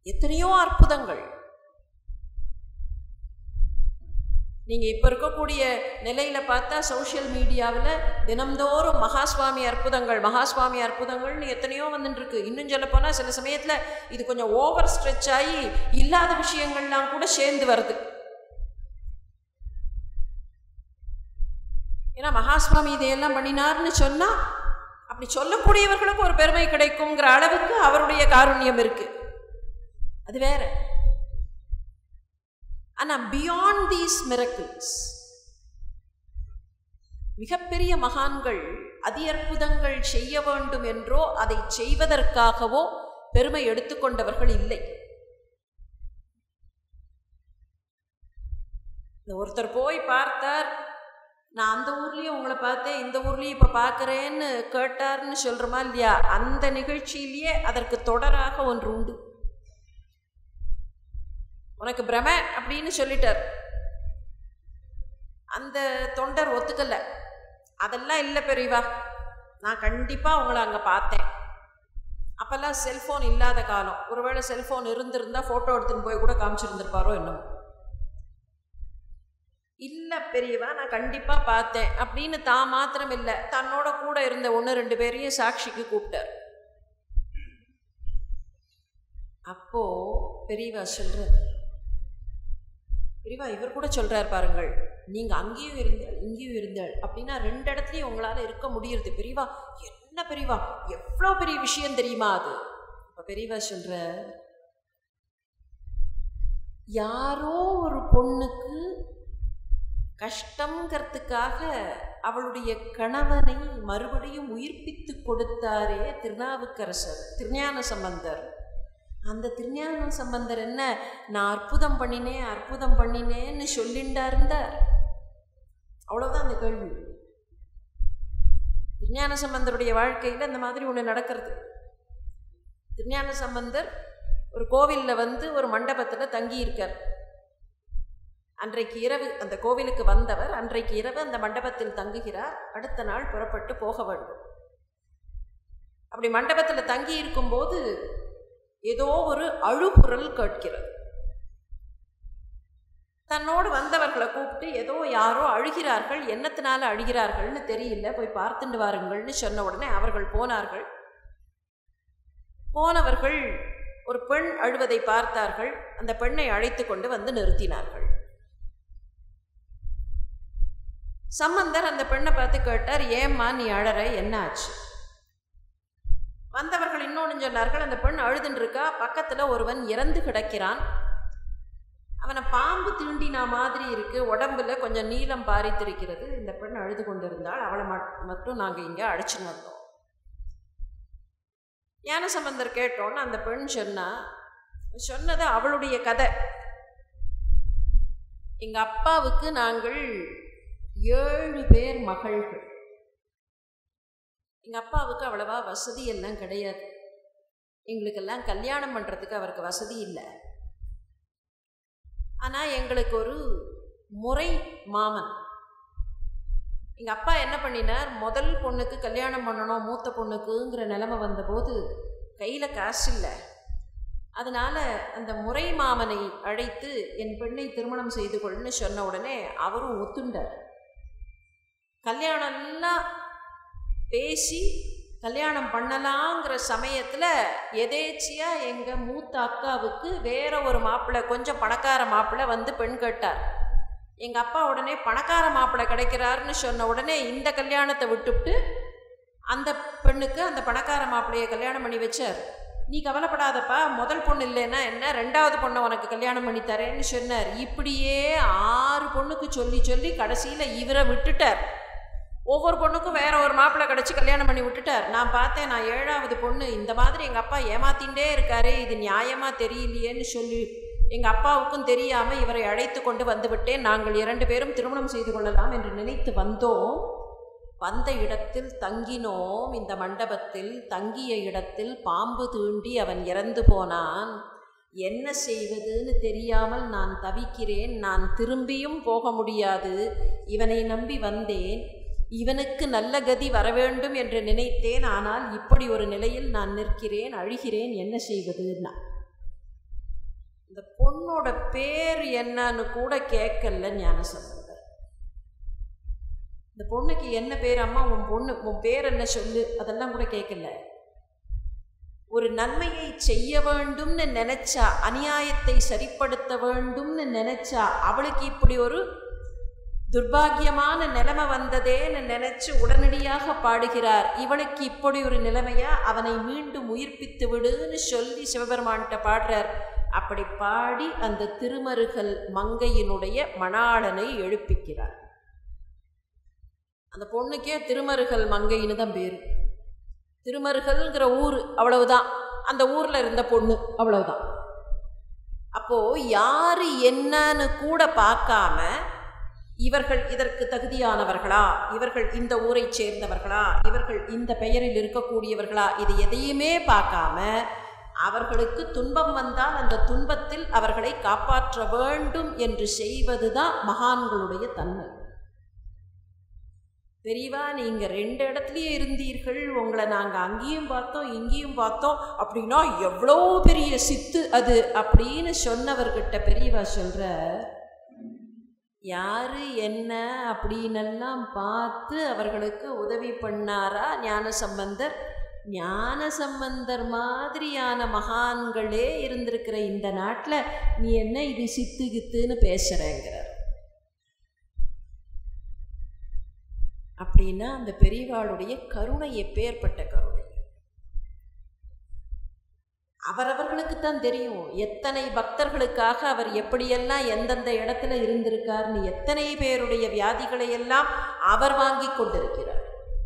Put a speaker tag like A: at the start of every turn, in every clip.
A: எத்தனையோ அற்புதங்கள் நீங்கள் இப்போ இருக்கக்கூடிய நிலையில் பார்த்தா சோஷியல் மீடியாவில் தினம்தோறும் மகாஸ்வாமி அற்புதங்கள் மகாஸ்வாமி அற்புதங்கள்னு எத்தனையோ வந்துட்டுருக்கு இன்னும் சொல்லப்போனால் சில சமயத்தில் இது கொஞ்சம் ஓவர் ஸ்ட்ரெச் ஆகி இல்லாத விஷயங்கள்லாம் கூட சேர்ந்து வருது ஏன்னா மகாஸ்வாமி இதையெல்லாம் பண்ணினார்னு சொன்னால் அப்படி சொல்லக்கூடியவர்களுக்கு ஒரு பெருமை கிடைக்குங்கிற அளவுக்கு அவருடைய காருண்யம் இருக்கு அது வேற ஆனால் பியாண்ட் தீஸ் மிரக்கிள்ஸ் மிகப்பெரிய மகான்கள் அதி அற்புதங்கள் செய்ய வேண்டும் என்றோ அதை செய்வதற்காகவோ பெருமை எடுத்துக்கொண்டவர்கள் இல்லை இந்த ஒருத்தர் போய் பார்த்தார் நான் அந்த ஊர்லேயும் உங்களை பார்த்தேன் இந்த ஊர்லேயும் இப்போ பார்க்குறேன்னு கேட்டார்னு சொல்கிறோமா இல்லையா அந்த நிகழ்ச்சியிலேயே அதற்கு தொடராக ஒன்று உண்டு உனக்கு பிரம அப்படின்னு சொல்லிட்டார் அந்த தொண்டர் ஒத்துக்கல அதெல்லாம் இல்லை பெரியவா நான் கண்டிப்பாக உங்களை அங்கே பார்த்தேன் அப்போல்லாம் செல்ஃபோன் இல்லாத காலம் ஒருவேளை செல்ஃபோன் இருந்திருந்தால் ஃபோட்டோ எடுத்துன்னு போய் கூட காமிச்சிருந்துருப்பாரோ என்னமோ இல்லை பெரியவா நான் கண்டிப்பாக பார்த்தேன் அப்படின்னு தான் மாத்திரம் இல்லை தன்னோட கூட இருந்த ஒன்று ரெண்டு பேரையும் சாட்சிக்கு கூப்பிட்டார் அப்போ பெரியவா சொல்றார் பெரியவா இவர் கூட சொல்றார் பாருங்கள் நீங்க அங்கேயும் இருந்தாள் இங்கேயும் இருந்தாள் அப்படின்னா ரெண்டு இடத்துலையும் உங்களால இருக்க முடியுறது பெரியவா என்ன பெரியவா எவ்வளோ பெரிய விஷயம் தெரியுமா அது இப்போ பெரியவா சொல்ற யாரோ ஒரு பொண்ணுக்கு கஷ்டங்கிறதுக்காக அவளுடைய கணவனை மறுபடியும் உயிர்ப்பித்து கொடுத்தாரே திருநாவுக்கரசர் திருஞான சம்பந்தர் அந்த திருஞான சம்பந்தர் என்ன நான் அற்புதம் பண்ணினேன் அற்புதம் பண்ணினேன்னு சொல்லிண்டா இருந்தார் அவ்வளோதான் அந்த கேள்வி திருஞான சம்பந்தருடைய வாழ்க்கையில் இந்த மாதிரி ஒன்று நடக்கிறது திருஞான சம்பந்தர் ஒரு கோவிலில் வந்து ஒரு மண்டபத்தில் தங்கியிருக்கார் அன்றைக்கு இரவு அந்த கோவிலுக்கு வந்தவர் அன்றைக்கு இரவு அந்த மண்டபத்தில் தங்குகிறார் அடுத்த நாள் புறப்பட்டு போக வேண்டும் அப்படி மண்டபத்தில் தங்கி இருக்கும்போது ஏதோ ஒரு அழுகுரல் கேட்கிறது தன்னோடு வந்தவர்களை கூப்பிட்டு ஏதோ யாரோ அழுகிறார்கள் என்னத்தினால அழுகிறார்கள்னு தெரியல போய் பார்த்துட்டு வாருங்கள்னு சொன்ன உடனே அவர்கள் போனார்கள் போனவர்கள் ஒரு பெண் அழுவதை பார்த்தார்கள் அந்த பெண்ணை அழைத்து கொண்டு வந்து நிறுத்தினார்கள் சம்பந்தர் அந்த பெண்ணை பார்த்து கேட்டார் ஏம்மா நீ அழற என்ன ஆச்சு வந்தவர்கள் இன்னொன்று சொன்னார்கள் அந்த பெண் அழுதுன்னு இருக்கா பக்கத்தில் ஒருவன் இறந்து கிடக்கிறான் அவனை பாம்பு தீண்டினா மாதிரி இருக்கு உடம்புல கொஞ்சம் நீளம் பாரித்திருக்கிறது இந்த பெண் அழுது கொண்டிருந்தாள் அவளை மட்டும் நாங்கள் இங்கே அழைச்சின்னு வந்தோம் ஞானசம்பந்தர் கேட்டோன்னு அந்த பெண் சொன்னா சொன்னது அவளுடைய கதை எங்கள் அப்பாவுக்கு நாங்கள் ஏழு பேர் மகள்கள் எங்கள் அப்பாவுக்கு அவ்வளவா வசதி எல்லாம் கிடையாது எங்களுக்கெல்லாம் கல்யாணம் பண்ணுறதுக்கு அவருக்கு வசதி இல்லை ஆனால் எங்களுக்கு ஒரு முறை மாமன் எங்கள் அப்பா என்ன பண்ணினார் முதல் பொண்ணுக்கு கல்யாணம் பண்ணணும் மூத்த பொண்ணுக்குங்கிற நிலமை வந்தபோது கையில் காசு இல்லை அதனால் அந்த முறை மாமனை அழைத்து என் பெண்ணை திருமணம் செய்து கொள்ளுன்னு சொன்ன உடனே அவரும் ஒத்துண்டார் கல்யாணம்லாம் பேசி கல்யாணம் பண்ணலாங்கிற சமயத்தில் எதேச்சியாக எங்கள் மூத்த அக்காவுக்கு வேற ஒரு மாப்பிள்ளை கொஞ்சம் பணக்கார மாப்பிள்ளை வந்து பெண் கேட்டார் எங்கள் அப்பா உடனே பணக்கார மாப்பிள்ளை கிடைக்கிறாருன்னு சொன்ன உடனே இந்த கல்யாணத்தை விட்டுவிட்டு அந்த பெண்ணுக்கு அந்த பணக்கார மாப்பிள்ளையை கல்யாணம் பண்ணி வச்சார் நீ கவலைப்படாதப்பா முதல் பொண்ணு இல்லைன்னா என்ன ரெண்டாவது பொண்ணை உனக்கு கல்யாணம் பண்ணி தரேன்னு சொன்னார் இப்படியே ஆறு பொண்ணுக்கு சொல்லி சொல்லி கடைசியில் இவரை விட்டுட்டார் ஒவ்வொரு பொண்ணுக்கும் வேற ஒரு மாப்பிள்ளை கிடச்சி கல்யாணம் பண்ணி விட்டுட்டார் நான் பார்த்தேன் நான் ஏழாவது பொண்ணு இந்த மாதிரி எங்கள் அப்பா ஏமாத்தின்ண்டே இருக்காரே இது நியாயமாக தெரியலையேன்னு சொல்லி எங்கள் அப்பாவுக்கும் தெரியாமல் இவரை அழைத்து கொண்டு வந்து விட்டேன் நாங்கள் இரண்டு பேரும் திருமணம் செய்து கொள்ளலாம் என்று நினைத்து வந்தோம் வந்த இடத்தில் தங்கினோம் இந்த மண்டபத்தில் தங்கிய இடத்தில் பாம்பு தீண்டி அவன் இறந்து போனான் என்ன செய்வதுன்னு தெரியாமல் நான் தவிக்கிறேன் நான் திரும்பியும் போக முடியாது இவனை நம்பி வந்தேன் இவனுக்கு நல்ல கதி வர வேண்டும் என்று நினைத்தேன் ஆனால் இப்படி ஒரு நிலையில் நான் நிற்கிறேன் அழுகிறேன் என்ன செய்வதுன்னா இந்த பொண்ணோட பேர் என்னன்னு கூட கேட்கல ஞானசம்பந்தர் இந்த பொண்ணுக்கு என்ன பேர் அம்மா உன் பொண்ணு உன் பேர் என்ன சொல்லு அதெல்லாம் கூட கேட்கல ஒரு நன்மையை செய்ய வேண்டும்னு நினைச்சா அநியாயத்தை சரிப்படுத்த வேண்டும்னு நினைச்சா அவளுக்கு இப்படி ஒரு துர்பாகியமான நிலைமை வந்ததேன்னு நினைச்சு உடனடியாக பாடுகிறார் இவளுக்கு இப்படி ஒரு நிலைமையா அவனை மீண்டும் உயிர்ப்பித்து விடுன்னு சொல்லி சிவபெருமான்கிட்ட பாடுறார் அப்படி பாடி அந்த திருமருகல் மங்கையினுடைய மணாளனை எழுப்பிக்கிறார் அந்த பொண்ணுக்கே திருமருகல் மங்கைன்னு தான் பேர் திருமருகல்ங்கிற ஊர் அவ்வளவுதான் அந்த ஊரில் இருந்த பொண்ணு அவ்வளவுதான் அப்போ யாரு என்னன்னு கூட பார்க்காம இவர்கள் இதற்கு தகுதியானவர்களா இவர்கள் இந்த ஊரை சேர்ந்தவர்களா இவர்கள் இந்த பெயரில் இருக்கக்கூடியவர்களா இது எதையுமே பார்க்காம அவர்களுக்கு துன்பம் வந்தால் அந்த துன்பத்தில் அவர்களை காப்பாற்ற வேண்டும் என்று செய்வதுதான் மகான்களுடைய தன்மை பெரியவா நீங்கள் ரெண்டு இடத்துலையும் இருந்தீர்கள் உங்களை நாங்கள் அங்கேயும் பார்த்தோம் இங்கேயும் பார்த்தோம் அப்படின்னா எவ்வளோ பெரிய சித்து அது அப்படின்னு சொன்னவர்கிட்ட பெரியவா சொல்கிற யாரு என்ன அப்படின்னெல்லாம் பார்த்து அவர்களுக்கு உதவி பண்ணாரா ஞானசம்பந்தர் ஞானசம்பந்தர் மாதிரியான மகான்களே இருந்திருக்கிற இந்த நாட்டில் நீ என்ன இது சித்து கித்துன்னு பேசுகிறேங்கிறார் அப்படின்னா அந்த பெரியவாளுடைய கருணை எப்பேற்பட்ட கருணை அவரவர்களுக்கு தான் தெரியும் எத்தனை பக்தர்களுக்காக அவர் எப்படியெல்லாம் எந்தெந்த இடத்துல இருந்திருக்கார்னு எத்தனை பேருடைய வியாதிகளை எல்லாம் அவர் வாங்கி கொண்டிருக்கிறார்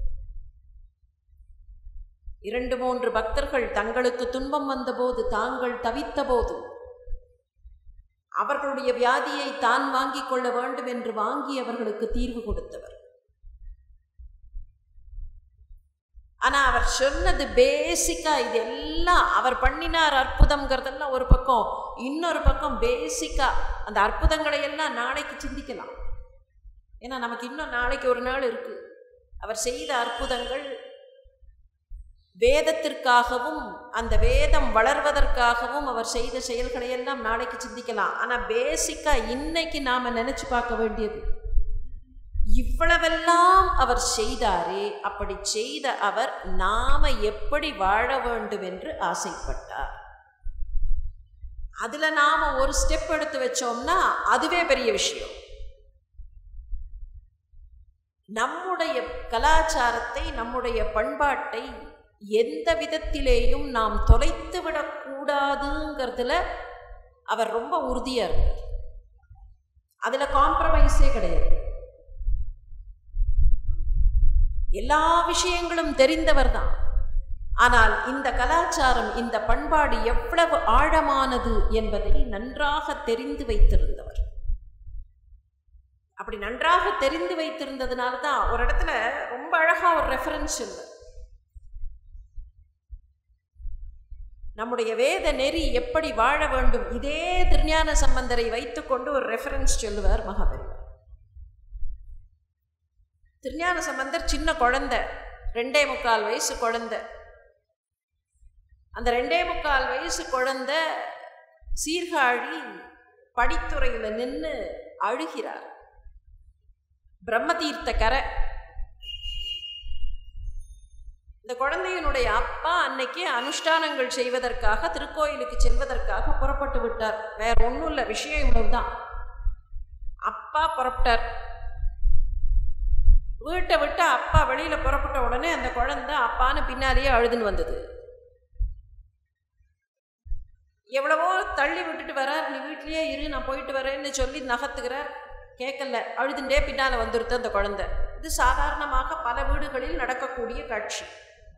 A: இரண்டு மூன்று பக்தர்கள் தங்களுக்கு துன்பம் வந்தபோது தாங்கள் தவித்த போது அவர்களுடைய வியாதியை தான் வாங்கிக் கொள்ள வேண்டும் என்று வாங்கி அவர்களுக்கு தீர்வு கொடுத்தவர் ஆனால் அவர் சொன்னது பேசிக்காக இது எல்லாம் அவர் பண்ணினார் அற்புதங்கிறதெல்லாம் ஒரு பக்கம் இன்னொரு பக்கம் பேசிக்காக அந்த அற்புதங்களை எல்லாம் நாளைக்கு சிந்திக்கலாம் ஏன்னா நமக்கு இன்னும் நாளைக்கு ஒரு நாள் இருக்குது அவர் செய்த அற்புதங்கள் வேதத்திற்காகவும் அந்த வேதம் வளர்வதற்காகவும் அவர் செய்த செயல்களை எல்லாம் நாளைக்கு சிந்திக்கலாம் ஆனால் பேசிக்காக இன்னைக்கு நாம் நினச்சி பார்க்க வேண்டியது இவ்வளவெல்லாம் அவர் செய்தாரே அப்படி செய்த அவர் நாம எப்படி வாழ வேண்டும் என்று ஆசைப்பட்டார் அதுல நாம ஒரு ஸ்டெப் எடுத்து வச்சோம்னா அதுவே பெரிய விஷயம் நம்முடைய கலாச்சாரத்தை நம்முடைய பண்பாட்டை எந்த விதத்திலேயும் நாம் தொலைத்து விடக்கூடாதுங்கிறதுல அவர் ரொம்ப உறுதியாக இருந்தார் அதில் காம்ப்ரமைஸே கிடையாது எல்லா விஷயங்களும் தெரிந்தவர் தான் ஆனால் இந்த கலாச்சாரம் இந்த பண்பாடு எவ்வளவு ஆழமானது என்பதை நன்றாக தெரிந்து வைத்திருந்தவர் அப்படி நன்றாக தெரிந்து வைத்திருந்ததுனால தான் ஒரு இடத்துல ரொம்ப அழகா ஒரு ரெஃபரன்ஸ் இல்லை நம்முடைய வேத நெறி எப்படி வாழ வேண்டும் இதே திருஞான சம்பந்தரை வைத்துக்கொண்டு ஒரு ரெஃபரன்ஸ் சொல்லுவார் மகாபெரிவர் திருஞான சம்பந்தர் சின்ன குழந்தை ரெண்டே முக்கால் வயசு குழந்தை அந்த ரெண்டே முக்கால் வயசு குழந்தை சீர்காழி படித்துறையில் நின்று அழுகிறார் பிரம்மதீர்த்த கரை இந்த குழந்தையினுடைய அப்பா அன்னைக்கு அனுஷ்டானங்கள் செய்வதற்காக திருக்கோயிலுக்கு செல்வதற்காக புறப்பட்டு விட்டார் வேற ஒன்றும் இல்லை விஷயம் இவ்வளவுதான் அப்பா புறப்பட்டார் வீட்டை விட்டு அப்பா வெளியில் புறப்பட்ட உடனே அந்த குழந்தை அப்பான்னு பின்னாலேயே அழுதுன்னு வந்தது எவ்வளவோ தள்ளி விட்டுட்டு வரார் நீ வீட்லேயே இரு நான் போயிட்டு வரேன்னு சொல்லி நகர்த்துக்கிறார் கேட்கல அழுதுண்டே பின்னால் வந்துருது அந்த குழந்தை இது சாதாரணமாக பல வீடுகளில் நடக்கக்கூடிய காட்சி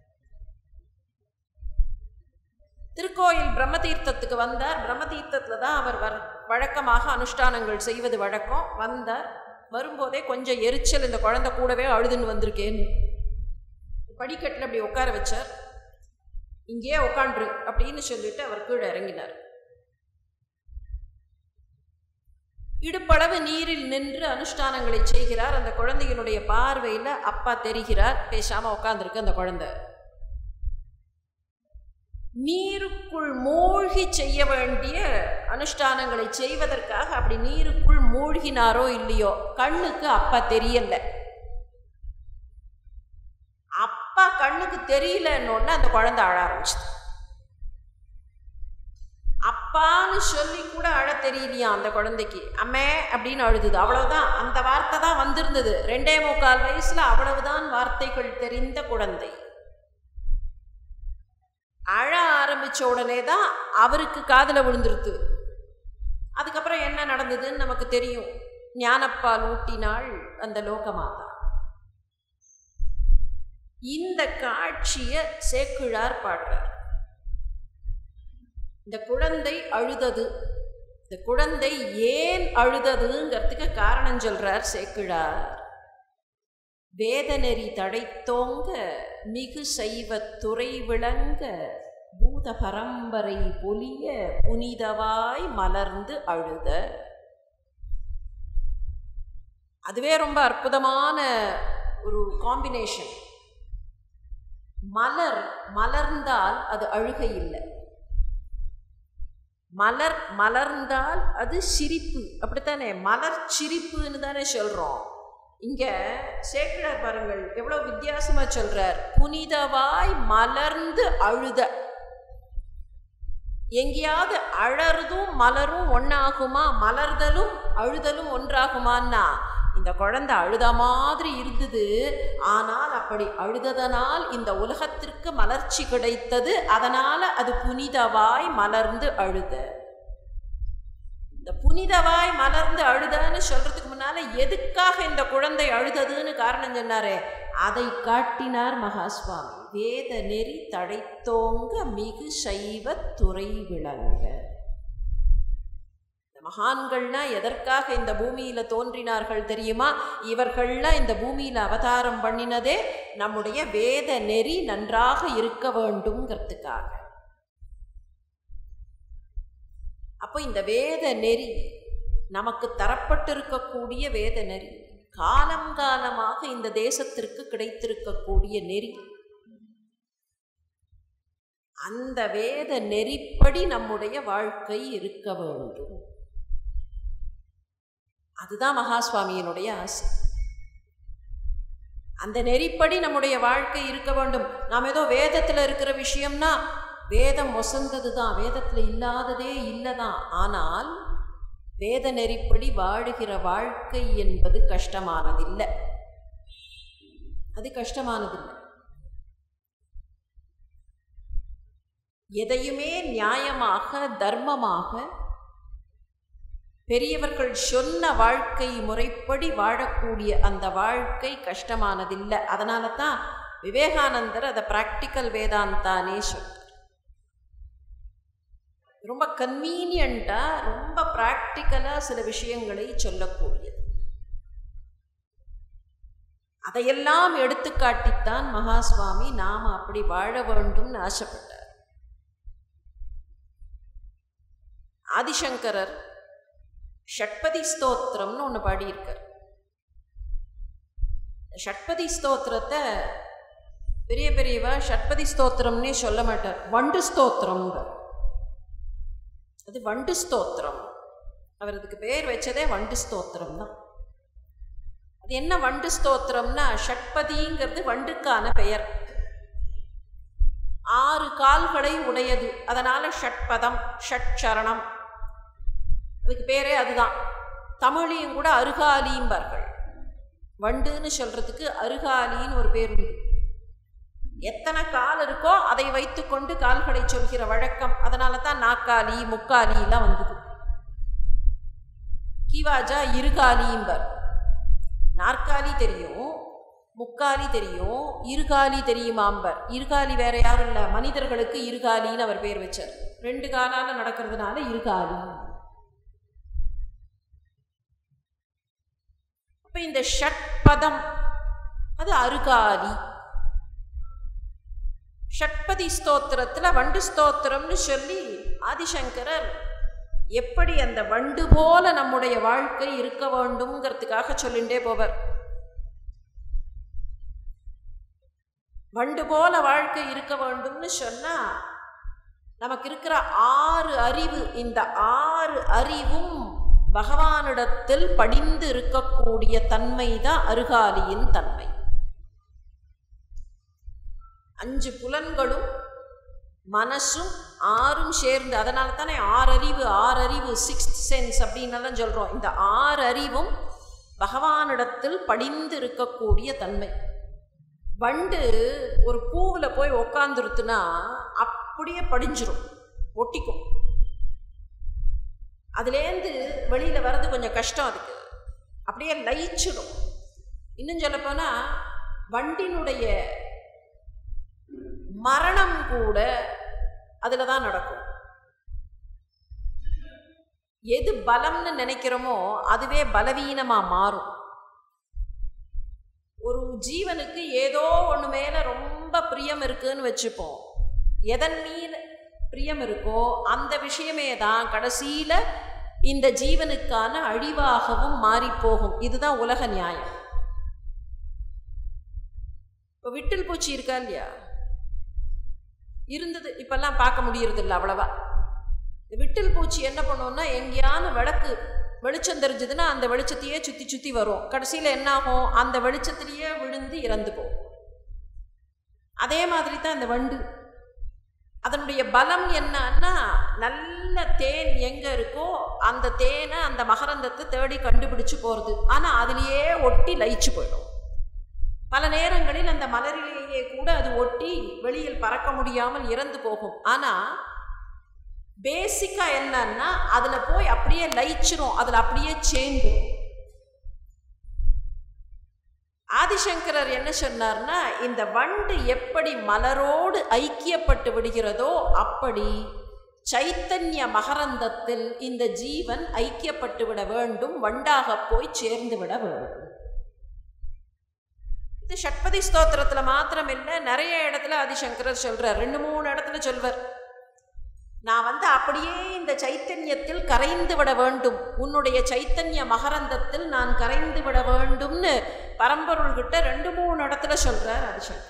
A: திருக்கோயில் பிரம்மதீர்த்தத்துக்கு வந்தார் பிரம்மதீர்த்தத்தில் தான் அவர் வர வழக்கமாக அனுஷ்டானங்கள் செய்வது வழக்கம் வந்தார் வரும்போதே கொஞ்சம் எரிச்சல் இந்த குழந்தை கூடவே அழுதுன்னு வந்திருக்கேன்னு படிக்கட்டில் அப்படி உட்கார வச்சார் இங்கேயே உட்காண்ட்ரு அப்படின்னு சொல்லிட்டு அவர் கீழே இறங்கினார் இடுப்பளவு நீரில் நின்று அனுஷ்டானங்களை செய்கிறார் அந்த குழந்தையினுடைய பார்வையில் அப்பா தெரிகிறார் பேசாம உட்காந்துருக்கு அந்த குழந்தை நீருக்குள் மூழ்கி செய்ய வேண்டிய அனுஷ்டானங்களை செய்வதற்காக அப்படி நீருக்குள் மூழ்கினாரோ இல்லையோ கண்ணுக்கு அப்ப தெரியல அப்பா கண்ணுக்கு தெரியலன்னொன்னு அந்த குழந்தை அழ ஆரம்பிச்சுது அப்பான்னு சொல்லி கூட அழ தெரியலையா அந்த குழந்தைக்கு அம்மே அப்படின்னு அழுதுது அவ்வளவுதான் அந்த வார்த்தை தான் வந்திருந்தது ரெண்டே முக்கால் வயசுல அவ்வளவுதான் வார்த்தைகள் தெரிந்த குழந்தை அழ ஆரம்பிச்ச உடனே தான் அவருக்கு காதுல விழுந்துருது அதுக்கப்புறம் என்ன நடந்ததுன்னு நமக்கு தெரியும் ஞானப்பால் ஊட்டினாள் அந்த லோகமாதா இந்த காட்சியை சேக்கிழார் பாடுறார் இந்த குழந்தை அழுதது இந்த குழந்தை ஏன் அழுததுங்கிறதுக்கு காரணம் சொல்றார் சேக்கிழார் வேதநெறி தடைத்தோங்க மிகு சைவ துறை விளங்க பூத பரம்பரை பொலிய புனிதவாய் மலர்ந்து அழுத அதுவே ரொம்ப அற்புதமான ஒரு காம்பினேஷன் மலர் மலர்ந்தால் அது அழுகை இல்லை மலர் மலர்ந்தால் அது சிரிப்பு அப்படித்தானே மலர் சிரிப்புன்னு தானே சொல்கிறோம் இங்கே சேக்கிழார் பாருங்கள் எவ்வளோ வித்தியாசமாக சொல்கிறார் புனிதவாய் மலர்ந்து அழுத எங்கேயாவது அழறதும் மலரும் ஒன்றாகுமா மலர்தலும் அழுதலும் ஒன்றாகுமான்னா இந்த குழந்தை அழுத மாதிரி இருந்தது ஆனால் அப்படி அழுததனால் இந்த உலகத்திற்கு மலர்ச்சி கிடைத்தது அதனால அது புனிதவாய் மலர்ந்து அழுத இந்த புனிதவாய் மலர்ந்து அழுதன்னு சொல்றதுக்கு முன்னால எதுக்காக இந்த குழந்தை அழுததுன்னு காரணம் சொன்னாரே அதை காட்டினார் மகாஸ்வாமி வேத நெறி தடைத்தோங்க மிகு சைவ துறை விளங்க மகான்கள்னா எதற்காக இந்த பூமியில தோன்றினார்கள் தெரியுமா இவர்கள்லாம் இந்த பூமியில அவதாரம் பண்ணினதே நம்முடைய வேத நெறி நன்றாக இருக்க வேண்டும்ங்கிறதுக்காக அப்போ இந்த வேத நெறி நமக்கு தரப்பட்டிருக்கக்கூடிய வேத நெறி காலம் காலமாக இந்த தேசத்திற்கு கிடைத்திருக்கக்கூடிய நெறி அந்த வேத நெறிப்படி நம்முடைய வாழ்க்கை இருக்க வேண்டும் அதுதான் மகாஸ்வாமியினுடைய ஆசை அந்த நெறிப்படி நம்முடைய வாழ்க்கை இருக்க வேண்டும் நாம் ஏதோ வேதத்தில் இருக்கிற விஷயம்னா வேதம் ஒசந்தது தான் வேதத்தில் இல்லாததே இல்லை தான் ஆனால் வேத நெறிப்படி வாழுகிற வாழ்க்கை என்பது கஷ்டமானதில்லை அது கஷ்டமானதில்லை எதையுமே நியாயமாக தர்மமாக பெரியவர்கள் சொன்ன வாழ்க்கை முறைப்படி வாழக்கூடிய அந்த வாழ்க்கை கஷ்டமானதில்லை அதனால தான் விவேகானந்தர் அதை ப்ராக்டிக்கல் வேதாந்தானே சொல்றார் ரொம்ப கன்வீனியண்ட்டாக ரொம்ப ப்ராக்டிக்கலாக சில விஷயங்களை சொல்லக்கூடியது அதையெல்லாம் எடுத்துக்காட்டித்தான் மகாஸ்வாமி நாம் அப்படி வாழ வேண்டும்னு ஆசைப்பட்டார் ஆதிசங்கரர் ஷட்பதி ஸ்தோத்திரம்னு ஒன்று பாடியிருக்கார் ஷட்பதி ஸ்தோத்திரத்தை பெரிய பெரியவா ஷட்பதி ஸ்தோத்திரம்னே சொல்ல மாட்டார் வண்டு ஸ்தோத்திரம்ங்க அது வண்டு ஸ்தோத்திரம் அவர் அதுக்கு பேர் வச்சதே வண்டு ஸ்தோத்திரம் தான் அது என்ன வண்டு ஸ்தோத்திரம்னா ஷட்பதிங்கிறது வண்டுக்கான பெயர் ஆறு கால்களை உடையது அதனால ஷட்பதம் ஷட்சரணம் அதுக்கு பேரே அதுதான் தமிழையும் கூட அருகாலிம்பார்கள் வண்டுன்னு சொல்றதுக்கு அருகாலின்னு ஒரு பேர் உண்டு எத்தனை கால் இருக்கோ அதை வைத்துக்கொண்டு கால்களை சொல்கிற வழக்கம் அதனால தான் நாக்காலி முக்காலிலாம் வந்தது கீவாஜா இருகாலிம்பர் நாற்காலி தெரியும் முக்காலி தெரியும் இருகாலி தெரியுமாம்பர் இருகாலி வேற யாரும் இல்லை மனிதர்களுக்கு இருகாலின்னு அவர் பேர் வச்சார் ரெண்டு காலால நடக்கிறதுனால இருகாலி அப்ப இந்த ஷட்பதம் அது அருகாலி ஷட்பதி ஸ்தோத்திரத்தில் வண்டு ஸ்தோத்திரம்னு சொல்லி ஆதிசங்கரர் எப்படி அந்த வண்டு போல நம்முடைய வாழ்க்கை இருக்க வேண்டும்ங்கிறதுக்காக சொல்லிண்டே போவர் வண்டு போல வாழ்க்கை இருக்க வேண்டும்னு சொன்னா நமக்கு இருக்கிற ஆறு அறிவு இந்த ஆறு அறிவும் பகவானிடத்தில் படிந்து இருக்கக்கூடிய தன்மை தான் அருகாலியின் தன்மை அஞ்சு புலன்களும் மனசும் ஆறும் சேர்ந்து அதனால தானே ஆறறிவு ஆறறிவு சிக்ஸ்த் சென்ஸ் அப்படின்னெல்லாம் சொல்கிறோம் இந்த ஆறு அறிவும் பகவானிடத்தில் படிந்து இருக்கக்கூடிய தன்மை வண்டு ஒரு பூவில் போய் உக்காந்துருத்துனா அப்படியே படிஞ்சிரும் ஒட்டிக்கும் அதுலேருந்து வெளியில் வர்றது கொஞ்சம் கஷ்டம் அதுக்கு அப்படியே லயிச்சிடும் இன்னும் சொல்லப்போனால் வண்டினுடைய மரணம் கூட அதில் தான் நடக்கும் எது பலம்னு நினைக்கிறோமோ அதுவே பலவீனமாக மாறும் ஒரு ஜீவனுக்கு ஏதோ ஒன்று மேலே ரொம்ப பிரியம் இருக்குன்னு வச்சுப்போம் எதன் மீது பிரியம் இருக்கோ அந்த விஷயமே தான் கடைசியில் இந்த ஜீவனுக்கான அழிவாகவும் மாறிப்போகும் இதுதான் உலக நியாயம் இப்போ விட்டில் பூச்சி இருக்கா இல்லையா இருந்தது இப்பெல்லாம் பார்க்க முடியறது இல்லை அவ்வளவா இந்த விட்டில் பூச்சி என்ன பண்ணுவோம்னா எங்கேயான விளக்கு வெளிச்சம் தெரிஞ்சதுன்னா அந்த வெளிச்சத்தையே சுற்றி சுற்றி வரும் கடைசியில் என்ன ஆகும் அந்த வெளிச்சத்திலேயே விழுந்து இறந்து போகும் அதே மாதிரி தான் இந்த வண்டு அதனுடைய பலம் என்னன்னா நல்ல தேன் எங்கே இருக்கோ அந்த தேனை அந்த மகரந்தத்தை தேடி கண்டுபிடிச்சு போகிறது ஆனால் அதுலேயே ஒட்டி லயிச்சு போயிடும் பல நேரங்களில் அந்த மலரிலேயே கூட அது ஒட்டி வெளியில் பறக்க முடியாமல் இறந்து போகும் ஆனால் பேசிக்காக என்னன்னா அதில் போய் அப்படியே லயிச்சிரும் அதில் அப்படியே சேர்ந்துடும் ஆதிசங்கரர் என்ன சொன்னார்னா இந்த வண்டு எப்படி மலரோடு ஐக்கியப்பட்டு விடுகிறதோ அப்படி சைத்தன்ய மகரந்தத்தில் இந்த ஜீவன் ஐக்கியப்பட்டு விட வேண்டும் வண்டாக போய் சேர்ந்து விட வேண்டும் இது ஷட்பதி ஸ்தோத்திரத்துல மாத்திரம் இல்லை நிறைய இடத்துல ஆதிசங்கரர் சொல்றார் ரெண்டு மூணு இடத்துல சொல்வர் நான் வந்து அப்படியே இந்த சைத்தன்யத்தில் கரைந்து விட வேண்டும் உன்னுடைய சைத்தன்ய மகரந்தத்தில் நான் கரைந்து விட வேண்டும்னு பரம்பொருள்கிட்ட ரெண்டு மூணு இடத்துல சொல்றார் ஆதிசங்கர்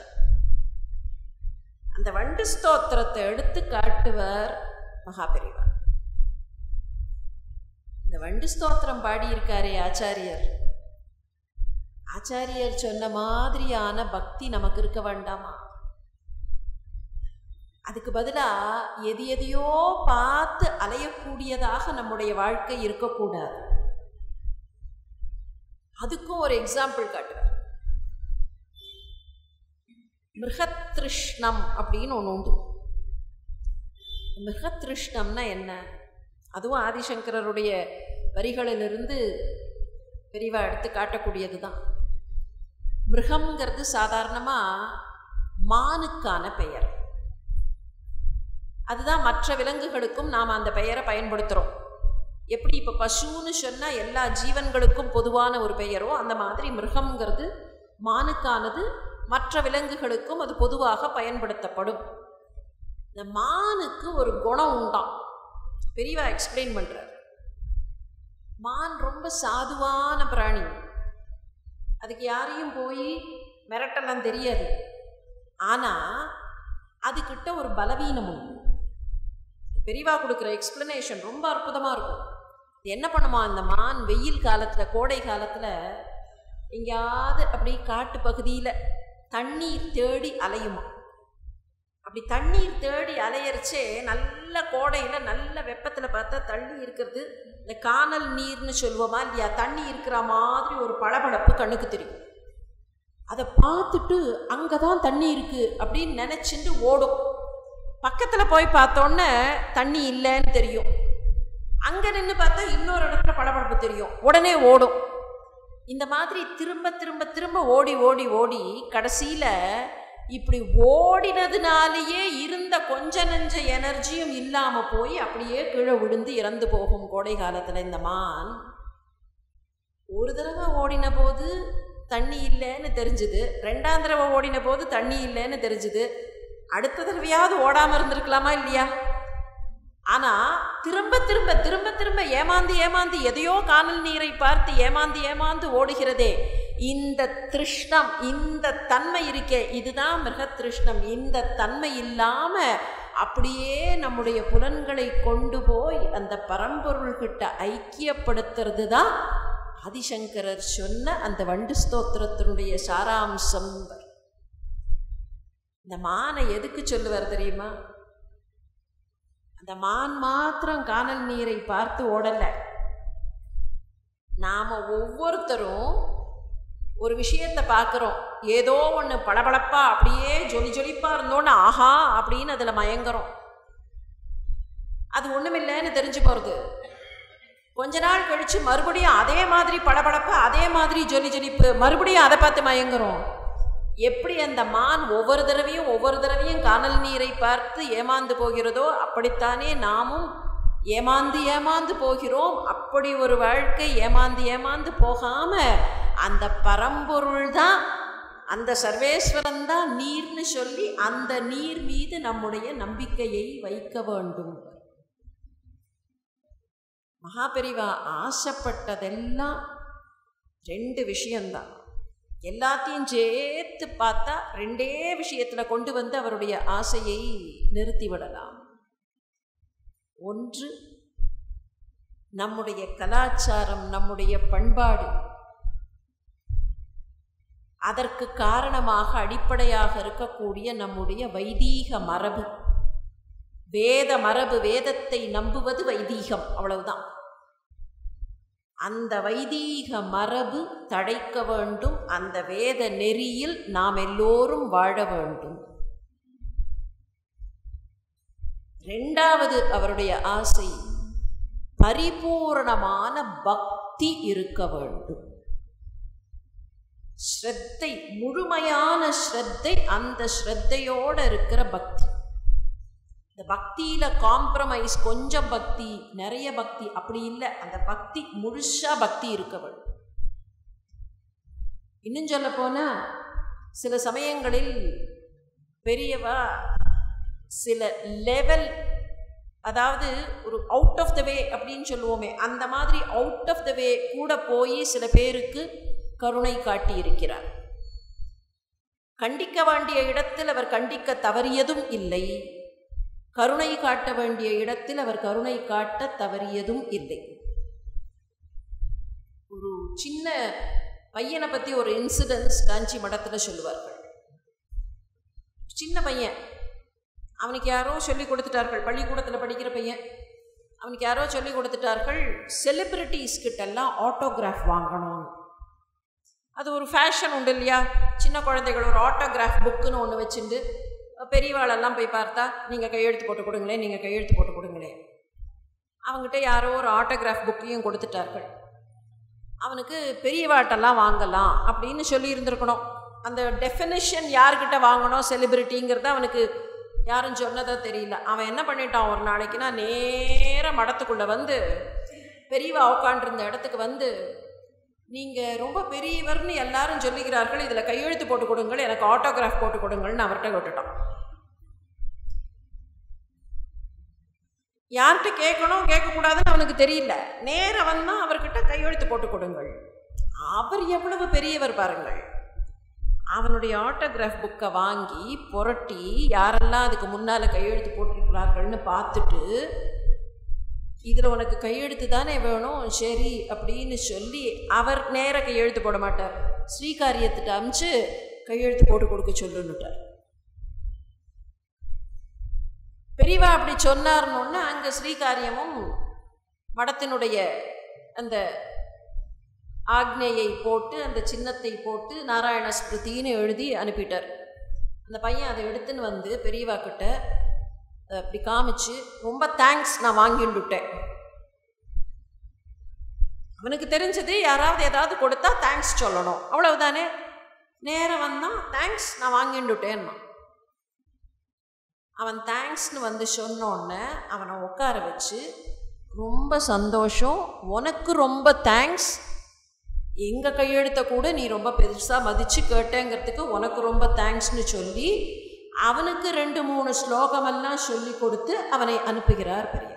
A: அந்த வண்டு ஸ்தோத்திரத்தை எடுத்து காட்டுவர் மகாபெரிவர் இந்த வண்டு ஸ்தோத்திரம் பாடியிருக்காரே ஆச்சாரியர் ஆச்சாரியர் சொன்ன மாதிரியான பக்தி நமக்கு இருக்க வேண்டாமா அதுக்கு பதிலாக எது எதையோ பார்த்து அலையக்கூடியதாக நம்முடைய வாழ்க்கை இருக்கக்கூடாது அதுக்கும் ஒரு எக்ஸாம்பிள் காட்டுவார் மிருகத்ருஷ்ணம் அப்படின்னு ஒன்று உண்டு மிருகத்ருஷ்ணம்னா என்ன அதுவும் ஆதிசங்கரருடைய வரிகளிலிருந்து பெரிவா எடுத்து காட்டக்கூடியது தான் மிருகம்ங்கிறது சாதாரணமாக மானுக்கான பெயர் அதுதான் மற்ற விலங்குகளுக்கும் நாம் அந்த பெயரை பயன்படுத்துகிறோம் எப்படி இப்போ பசுன்னு சொன்னால் எல்லா ஜீவன்களுக்கும் பொதுவான ஒரு பெயரோ அந்த மாதிரி மிருகம்ங்கிறது மானுக்கானது மற்ற விலங்குகளுக்கும் அது பொதுவாக பயன்படுத்தப்படும் இந்த மானுக்கு ஒரு குணம் உண்டாம் பெரியவா எக்ஸ்பிளைன் பண்ணுறார் மான் ரொம்ப சாதுவான பிராணி அதுக்கு யாரையும் போய் மிரட்டலாம் தெரியாது ஆனால் அதுக்கிட்ட ஒரு பலவீனம் உண்டு பெரியவா கொடுக்குற எக்ஸ்பிளனேஷன் ரொம்ப அற்புதமாக இருக்கும் என்ன பண்ணுமா அந்த மான் வெயில் காலத்தில் கோடை காலத்தில் எங்கேயாவது அப்படி காட்டு பகுதியில் தண்ணீர் தேடி அலையுமா அப்படி தண்ணீர் தேடி அலையரிச்சே நல்ல கோடையில் நல்ல வெப்பத்தில் பார்த்தா தண்ணி இருக்கிறது இந்த காணல் நீர்னு சொல்லுவோமா இல்லையா தண்ணி இருக்கிற மாதிரி ஒரு பளபளப்பு கண்ணுக்கு தெரியும் அதை பார்த்துட்டு அங்கே தான் தண்ணி இருக்குது அப்படின்னு நினச்சிட்டு ஓடும் பக்கத்தில் போய் பார்த்தோன்னே தண்ணி இல்லைன்னு தெரியும் அங்கே நின்று பார்த்தா இன்னொரு இடத்துல பளபளப்பு தெரியும் உடனே ஓடும் இந்த மாதிரி திரும்ப திரும்ப திரும்ப ஓடி ஓடி ஓடி கடைசியில் இப்படி ஓடினதுனாலேயே இருந்த கொஞ்ச நெஞ்ச எனர்ஜியும் இல்லாமல் போய் அப்படியே கீழே விழுந்து இறந்து போகும் கோடை காலத்தில் இந்த மான் ஒரு தடவை ஓடின போது தண்ணி இல்லைன்னு தெரிஞ்சுது ரெண்டாம் தடவை ஓடின போது தண்ணி இல்லைன்னு தெரிஞ்சுது அடுத்த தடவையாவது ஓடாமல் இருந்திருக்கலாமா இல்லையா ஆனால் திரும்ப திரும்ப திரும்ப திரும்ப ஏமாந்து ஏமாந்து எதையோ காணல் நீரை பார்த்து ஏமாந்து ஏமாந்து ஓடுகிறதே இந்த திருஷ்ணம் இந்த தன்மை இருக்கே இதுதான் மிருக திருஷ்ணம் இந்த தன்மை இல்லாமல் அப்படியே நம்முடைய புலன்களை கொண்டு போய் அந்த பரம்பொருள்கிட்ட ஐக்கியப்படுத்துறது தான் ஆதிசங்கரர் சொன்ன அந்த வண்டு ஸ்தோத்திரத்தினுடைய சாராம்சம் இந்த மானை எதுக்கு சொல்லுவார் தெரியுமா அந்த மான் மாத்திரம் காணல் நீரை பார்த்து ஓடலை நாம் ஒவ்வொருத்தரும் ஒரு விஷயத்தை பார்க்குறோம் ஏதோ ஒன்று பளபளப்பா அப்படியே ஜொலி ஜொலிப்பாக இருந்தோன்னு ஆஹா அப்படின்னு அதில் மயங்குறோம் அது ஒன்றுமில்லைன்னு தெரிஞ்சு போகிறது கொஞ்ச நாள் கழித்து மறுபடியும் அதே மாதிரி பளபளப்பு அதே மாதிரி ஜொலி ஜொலிப்பு மறுபடியும் அதை பார்த்து மயங்குறோம் எப்படி அந்த மான் ஒவ்வொரு தடவையும் ஒவ்வொரு தடவையும் காணல் நீரை பார்த்து ஏமாந்து போகிறதோ அப்படித்தானே நாமும் ஏமாந்து ஏமாந்து போகிறோம் அப்படி ஒரு வாழ்க்கை ஏமாந்து ஏமாந்து போகாம அந்த பரம்பொருள் தான் அந்த சர்வேஸ்வரன் தான் நீர்னு சொல்லி அந்த நீர் மீது நம்முடைய நம்பிக்கையை வைக்க வேண்டும் மகாபெரிவா ஆசைப்பட்டதெல்லாம் ரெண்டு விஷயந்தான் எல்லாத்தையும் சேர்த்து பார்த்தா ரெண்டே விஷயத்தில் கொண்டு வந்து அவருடைய ஆசையை நிறுத்தி விடலாம் ஒன்று நம்முடைய கலாச்சாரம் நம்முடைய பண்பாடு அதற்கு காரணமாக அடிப்படையாக இருக்கக்கூடிய நம்முடைய வைதீக மரபு வேத மரபு வேதத்தை நம்புவது வைதீகம் அவ்வளவுதான் அந்த வைதீக மரபு தடைக்க வேண்டும் அந்த வேத நெறியில் நாம் எல்லோரும் வாழ வேண்டும் ரெண்டாவது அவருடைய ஆசை பரிபூரணமான பக்தி இருக்க வேண்டும் ஸ்ரத்தை முழுமையான ஸ்ரத்தை அந்த ஸ்ரத்தையோடு இருக்கிற பக்தி இந்த பக்தியில காம்ப்ரமைஸ் கொஞ்சம் பக்தி நிறைய பக்தி அப்படி இல்லை அந்த பக்தி முழுசா பக்தி இருக்க வேண்டும் இன்னும் சொல்ல போனா சில சமயங்களில் பெரியவா சில லெவல் அதாவது ஒரு அவுட் ஆஃப் த வே அப்படின்னு சொல்லுவோமே அந்த மாதிரி அவுட் ஆஃப் த வே கூட போய் சில பேருக்கு கருணை காட்டி இருக்கிறார் கண்டிக்க வேண்டிய இடத்தில் அவர் கண்டிக்க தவறியதும் இல்லை கருணை காட்ட வேண்டிய இடத்தில் அவர் கருணை காட்ட தவறியதும் இல்லை ஒரு சின்ன பையனை பற்றி ஒரு இன்சிடென்ட்ஸ் காஞ்சி மடத்தில் சொல்லுவார்கள் சின்ன பையன் அவனுக்கு யாரோ சொல்லி கொடுத்துட்டார்கள் பள்ளிக்கூடத்தில் படிக்கிற பையன் அவனுக்கு யாரோ சொல்லி கொடுத்துட்டார்கள் செலிப்ரிட்டிஸ் கிட்டெல்லாம் ஆட்டோகிராஃப் வாங்கணும் அது ஒரு ஃபேஷன் உண்டு இல்லையா சின்ன குழந்தைகள் ஒரு ஆட்டோகிராஃப் புக்குன்னு ஒன்று வச்சுட்டு பெரியவாளெல்லாம் போய் பார்த்தா நீங்கள் கையெழுத்து போட்டு கொடுங்களேன் நீங்கள் கையெழுத்து போட்டு கொடுங்களேன் அவங்ககிட்ட யாரோ ஒரு ஆட்டோகிராஃப் புக்கையும் கொடுத்துட்டார்கள் அவனுக்கு பெரியவாட்டெல்லாம் வாங்கலாம் அப்படின்னு சொல்லியிருந்திருக்கணும் அந்த டெஃபினிஷன் யார்கிட்ட வாங்கணும் செலிபிரிட்டிங்கிறத அவனுக்கு யாரும் சொன்னதோ தெரியல அவன் என்ன பண்ணிட்டான் ஒரு நாளைக்குன்னா நேர மடத்துக்குள்ளே வந்து பெரியவா உட்காண்டிருந்த இடத்துக்கு வந்து நீங்கள் ரொம்ப பெரியவர்னு எல்லாரும் சொல்லுகிறார்கள் இதில் கையெழுத்து போட்டு கொடுங்கள் எனக்கு ஆட்டோகிராஃப் போட்டு கொடுங்கள்னு அவர்கிட்ட விட்டுட்டான் யார்கிட்ட கேட்கணும் கேட்கக்கூடாதுன்னு அவனுக்கு தெரியல நேரம் வந்தால் அவர்கிட்ட கையெழுத்து போட்டு கொடுங்கள் அவர் எவ்வளவு பெரியவர் பாருங்கள் அவனுடைய ஆட்டோகிராஃப் புக்கை வாங்கி புரட்டி யாரெல்லாம் அதுக்கு முன்னால் கையெழுத்து போட்டிருக்கிறார்கள்னு பார்த்துட்டு இதில் உனக்கு கையெழுத்து தானே வேணும் சரி அப்படின்னு சொல்லி அவர் நேர கையெழுத்து போட மாட்டார் ஸ்ரீகாரியத்திட்ட அமிச்சு கையெழுத்து போட்டு கொடுக்க சொல்லுன்னுட்டார் பெரியவா அப்படி சொன்னார்னு அங்கே ஸ்ரீகாரியமும் மடத்தினுடைய அந்த ஆக்ஞையை போட்டு அந்த சின்னத்தை போட்டு நாராயண ஸ்மிருதின்னு எழுதி அனுப்பிட்டார் அந்த பையன் அதை எடுத்துன்னு வந்து பெரியவா கிட்ட அப்படி காமிச்சு ரொம்ப தேங்க்ஸ் நான் வாங்கிட்டுட்டேன் அவனுக்கு தெரிஞ்சது யாராவது ஏதாவது கொடுத்தா தேங்க்ஸ் சொல்லணும் அவ்வளவுதானே நேரம் வந்தான் தேங்க்ஸ் நான் வாங்கிட்டுட்டேன்னா அவன் தேங்க்ஸ்னு வந்து சொன்னோடனே அவனை உட்கார வச்சு ரொம்ப சந்தோஷம் உனக்கு ரொம்ப தேங்க்ஸ் எங்கள் கையெழுத்தை கூட நீ ரொம்ப பெருசாக மதித்து கேட்டேங்கிறதுக்கு உனக்கு ரொம்ப தேங்க்ஸ்னு சொல்லி அவனுக்கு ரெண்டு மூணு ஸ்லோகமெல்லாம் சொல்லி கொடுத்து அவனை அனுப்புகிறார் பெரியவர்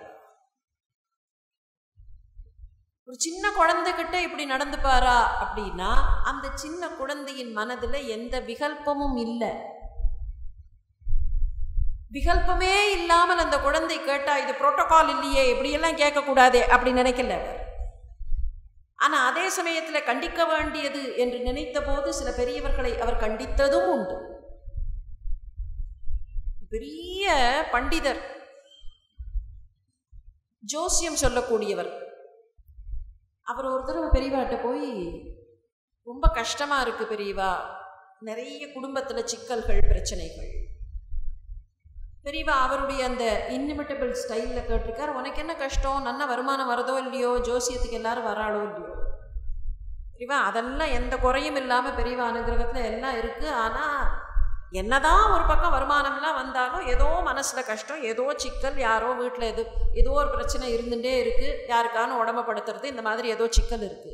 A: ஒரு சின்ன குழந்தைகிட்ட இப்படி நடந்துப்பாரா அப்படின்னா அந்த சின்ன குழந்தையின் மனதில் எந்த விகல்பமும் இல்லை விகல்பமே இல்லாமல் அந்த குழந்தை கேட்டா இது புரோட்டோகால் இல்லையே இப்படியெல்லாம் கேட்கக்கூடாதே அப்படி நினைக்கல அவர் ஆனால் அதே சமயத்தில் கண்டிக்க வேண்டியது என்று நினைத்த போது சில பெரியவர்களை அவர் கண்டித்ததும் உண்டு பெரிய பண்டிதர் ஜோசியம் சொல்லக்கூடியவர் அவர் ஒரு தடவை பெரியவாட்ட போய் ரொம்ப கஷ்டமா இருக்கு பெரியவா நிறைய குடும்பத்தில் சிக்கல்கள் பிரச்சனைகள் பெரியவா அவருடைய அந்த இன்னிமிட்டபிள் ஸ்டைலில் கேட்டிருக்கார் உனக்கு என்ன கஷ்டம் நல்ல வருமானம் வரதோ இல்லையோ ஜோசியத்துக்கு எல்லாரும் வராளோ இல்லையோ பெரியவா அதெல்லாம் எந்த குறையும் இல்லாமல் பெரியவா அனுகிரகத்தில் எல்லாம் இருக்குது ஆனால் என்னதான் ஒரு பக்கம் வருமானம்லாம் வந்தாலும் ஏதோ மனசில் கஷ்டம் ஏதோ சிக்கல் யாரோ வீட்டில் எது ஏதோ ஒரு பிரச்சனை இருந்துகிட்டே இருக்குது யாருக்கான உடம்பப்படுத்துறது இந்த மாதிரி ஏதோ சிக்கல் இருக்குது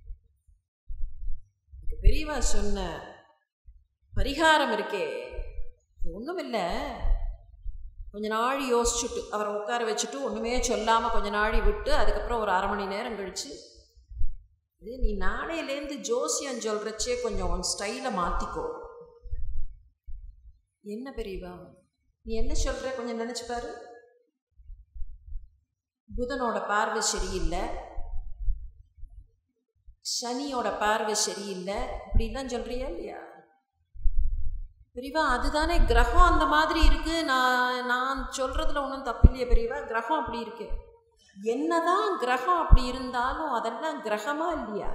A: பெரியவா சொன்ன பரிகாரம் இருக்கே ஒன்றும் இல்லை கொஞ்ச நாள் யோசிச்சுட்டு அவரை உட்கார வச்சுட்டு ஒன்றுமே சொல்லாமல் கொஞ்ச நாள் விட்டு அதுக்கப்புறம் ஒரு அரை மணி நேரம் கழித்து இது நீ நாளையிலேருந்து ஜோசியம் சொல்கிறச்சே கொஞ்சம் உன் ஸ்டைலை மாற்றிக்கோ என்ன பெரியவா நீ என்ன சொல்கிற கொஞ்சம் நினச்சி பாரு புதனோட பார்வை சரியில்லை சனியோட பார்வை சரியில்லை இப்படிலாம் சொல்கிறியா இல்லையா பெரியவா அதுதானே கிரகம் அந்த மாதிரி இருக்கு நான் நான் சொல்றதுல ஒன்றும் தப்பு இல்லையே பெரியவா கிரகம் அப்படி இருக்கு என்னதான் கிரகம் அப்படி இருந்தாலும் அதெல்லாம் கிரகமா இல்லையா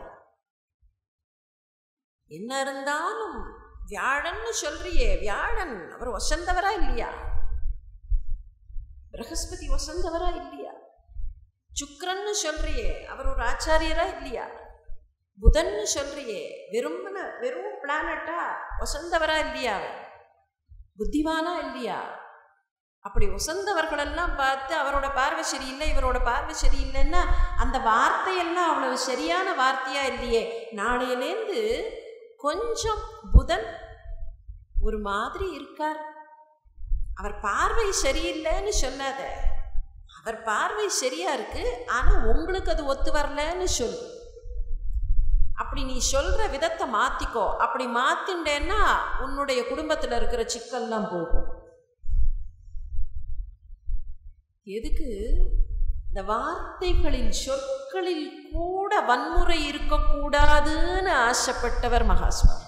A: என்ன இருந்தாலும் வியாழன்னு சொல்றியே வியாழன் அவர் வசந்தவரா இல்லையா பிரகஸ்பதி வசந்தவரா இல்லையா சுக்கரன்னு சொல்றியே அவர் ஒரு ஆச்சாரியரா இல்லையா புதன்னு சொல்றியே வெறுமன வெறும் பிளானட்டா வசந்தவரா இல்லையா புத்திமானா இல்லையா அப்படி வசந்தவர்களெல்லாம் பார்த்து அவரோட பார்வை சரியில்லை இவரோட பார்வை சரியில்லைன்னா அந்த வார்த்தையெல்லாம் அவ்வளவு சரியான வார்த்தையா இல்லையே நாளையிலேருந்து கொஞ்சம் புதன் ஒரு மாதிரி இருக்கார் அவர் பார்வை சரியில்லைன்னு சொல்லாத அவர் பார்வை சரியா இருக்கு ஆனா உங்களுக்கு அது ஒத்து வரலன்னு சொல்லு அப்படி நீ சொல்ற விதத்தை மாத்திக்கோ அப்படி மாத்திண்டேன்னா உன்னுடைய குடும்பத்தில் இருக்கிற சிக்கல்லாம் போகும் எதுக்கு இந்த வார்த்தைகளில் சொற்களில் கூட வன்முறை இருக்கக்கூடாதுன்னு ஆசைப்பட்டவர் மகாஸ்வாமி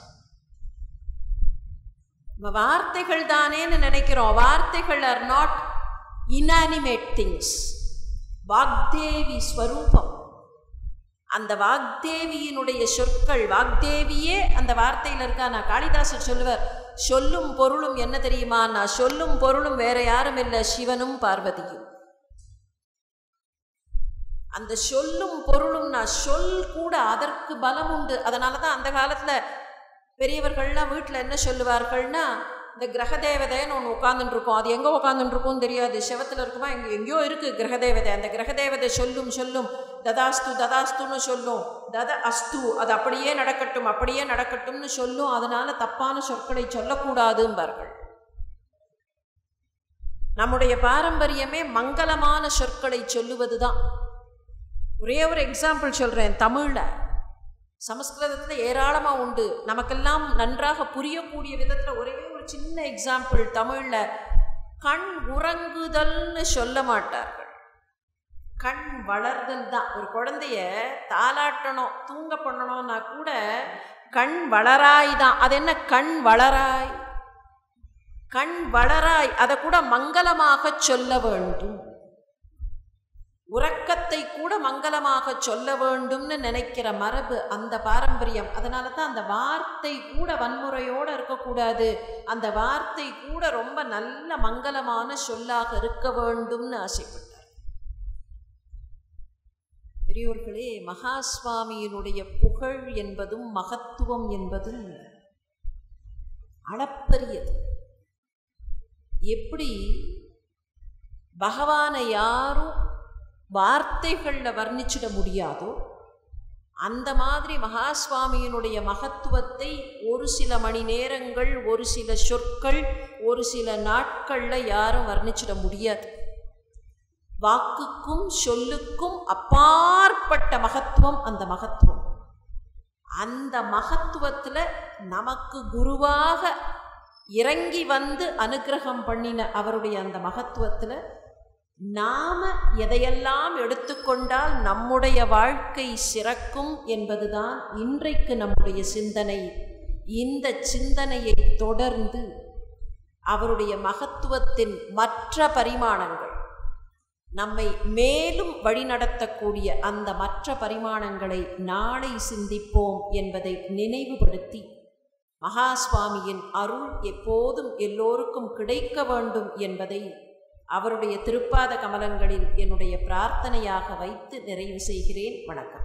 A: நம்ம வார்த்தைகள் தானேன்னு நினைக்கிறோம் வார்த்தைகள் are not inanimate things Vagdevi ஸ்வரூபம் அந்த வாக்தேவியினுடைய சொற்கள் வாக்தேவியே அந்த வார்த்தையில் இருக்கா நான் காளிதாசர் சொல்லுவார் சொல்லும் பொருளும் என்ன தெரியுமா நான் சொல்லும் பொருளும் வேற யாரும் இல்லை சிவனும் பார்வதியும் அந்த சொல்லும் பொருளும் நான் சொல் கூட அதற்கு பலம் உண்டு அதனால தான் அந்த காலத்தில் பெரியவர்கள்லாம் வீட்டில் என்ன சொல்லுவார்கள்னா இந்த கிரக தேவதைன்னு ஒன்று உட்காந்துட்டு இருக்கோம் அது எங்கே உட்காந்துட்டு இருக்கும்னு தெரியாது செவத்தில் இருக்குமா எங்கே எங்கேயோ இருக்குது கிரக தேவதை அந்த கிரக தேவதை சொல்லும் சொல்லும் ததாஸ்து ததாஸ்துன்னு சொல்லும் தத அஸ்து அது அப்படியே நடக்கட்டும் அப்படியே நடக்கட்டும்னு சொல்லும் அதனால தப்பான சொற்களை சொல்லக்கூடாதும்பார்கள் நம்முடைய பாரம்பரியமே மங்களமான சொற்களை சொல்லுவது தான் ஒரே ஒரு எக்ஸாம்பிள் சொல்கிறேன் தமிழில் சமஸ்கிருதத்தில் ஏராளமாக உண்டு நமக்கெல்லாம் நன்றாக புரியக்கூடிய விதத்தில் ஒரே ஒரு சின்ன எக்ஸாம்பிள் தமிழில் கண் உறங்குதல்னு சொல்ல மாட்டார்கள் கண் வளர்தல் தான் ஒரு குழந்தைய தாளாட்டணும் தூங்க பண்ணணும்னா கூட கண் வளராய் தான் அது என்ன கண் வளராய் கண் வளராய் அதை கூட மங்களமாக சொல்ல வேண்டும் உறக்கத்தை கூட மங்களமாக சொல்ல வேண்டும்னு நினைக்கிற மரபு அந்த பாரம்பரியம் அதனால தான் அந்த வார்த்தை கூட வன்முறையோடு இருக்கக்கூடாது அந்த வார்த்தை கூட ரொம்ப நல்ல மங்களமான சொல்லாக இருக்க வேண்டும்னு ஆசைப்பட்டார் பெரியோர்களே மகாஸ்வாமியினுடைய புகழ் என்பதும் மகத்துவம் என்பதும் அளப்பரியது எப்படி பகவானை யாரும் வார்த்தைகளில் வர்ணிச்சிட முடியாதோ அந்த மாதிரி மகாஸ்வாமியினுடைய மகத்துவத்தை ஒரு சில மணி நேரங்கள் ஒரு சில சொற்கள் ஒரு சில நாட்களில் யாரும் வர்ணிச்சிட முடியாது வாக்குக்கும் சொல்லுக்கும் அப்பாற்பட்ட மகத்துவம் அந்த மகத்துவம் அந்த மகத்துவத்தில் நமக்கு குருவாக இறங்கி வந்து அனுக்கிரகம் பண்ணின அவருடைய அந்த மகத்துவத்தில் நாம எதையெல்லாம் எடுத்துக்கொண்டால் நம்முடைய வாழ்க்கை சிறக்கும் என்பதுதான் இன்றைக்கு நம்முடைய சிந்தனை இந்த சிந்தனையை தொடர்ந்து அவருடைய மகத்துவத்தின் மற்ற பரிமாணங்கள் நம்மை மேலும் வழிநடத்தக்கூடிய அந்த மற்ற பரிமாணங்களை நாளை சிந்திப்போம் என்பதை நினைவுபடுத்தி மகாஸ்வாமியின் அருள் எப்போதும் எல்லோருக்கும் கிடைக்க வேண்டும் என்பதை அவருடைய திருப்பாத கமலங்களில் என்னுடைய பிரார்த்தனையாக வைத்து நிறைவு செய்கிறேன் வணக்கம்